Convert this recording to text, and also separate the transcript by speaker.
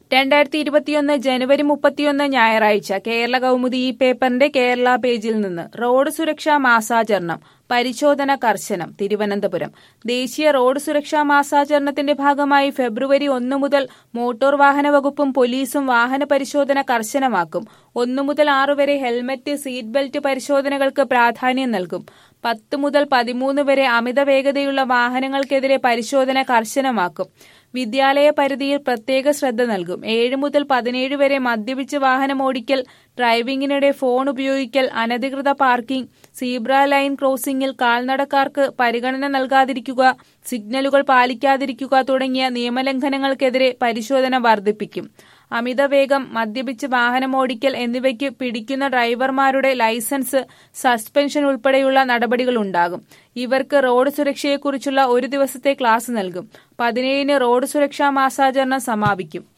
Speaker 1: രണ്ടായിരത്തി ഇരുപത്തിയൊന്ന് ജനുവരി മുപ്പത്തിയൊന്ന് ഞായറാഴ്ച കേരള കൗമുദി ഈ പേപ്പറിന്റെ കേരള പേജിൽ നിന്ന് റോഡ് സുരക്ഷാ മാസാചരണം പരിശോധന കർശനം തിരുവനന്തപുരം ദേശീയ റോഡ് സുരക്ഷാ മാസാചരണത്തിന്റെ ഭാഗമായി ഫെബ്രുവരി ഒന്ന് മുതൽ മോട്ടോർ വാഹന വകുപ്പും പോലീസും വാഹന പരിശോധന കർശനമാക്കും ഒന്നു മുതൽ ആറു വരെ ഹെൽമറ്റ് സീറ്റ് ബെൽറ്റ് പരിശോധനകൾക്ക് പ്രാധാന്യം നൽകും പത്ത് മുതൽ പതിമൂന്ന് വരെ അമിത വേഗതയുള്ള വാഹനങ്ങൾക്കെതിരെ പരിശോധന കർശനമാക്കും വിദ്യാലയ പരിധിയിൽ പ്രത്യേക ശ്രദ്ധ നൽകും ഏഴ് മുതൽ പതിനേഴ് വരെ മദ്യപിച്ച് വാഹനം ഓടിക്കൽ ഡ്രൈവിംഗിനിടെ ഫോൺ ഉപയോഗിക്കൽ അനധികൃത പാർക്കിംഗ് സീബ്ര ലൈൻ ക്രോസിംഗിൽ കാൽനടക്കാർക്ക് പരിഗണന നൽകാതിരിക്കുക സിഗ്നലുകൾ പാലിക്കാതിരിക്കുക തുടങ്ങിയ നിയമലംഘനങ്ങൾക്കെതിരെ പരിശോധന വർദ്ധിപ്പിക്കും അമിതവേഗം മദ്യപിച്ച് വാഹനമോടിക്കൽ എന്നിവയ്ക്ക് പിടിക്കുന്ന ഡ്രൈവർമാരുടെ ലൈസൻസ് സസ്പെൻഷൻ ഉൾപ്പെടെയുള്ള നടപടികളുണ്ടാകും ഇവർക്ക് റോഡ് സുരക്ഷയെക്കുറിച്ചുള്ള ഒരു ദിവസത്തെ ക്ലാസ് നൽകും പതിനേഴിന് റോഡ് സുരക്ഷാ മാസാചരണം സമാപിക്കും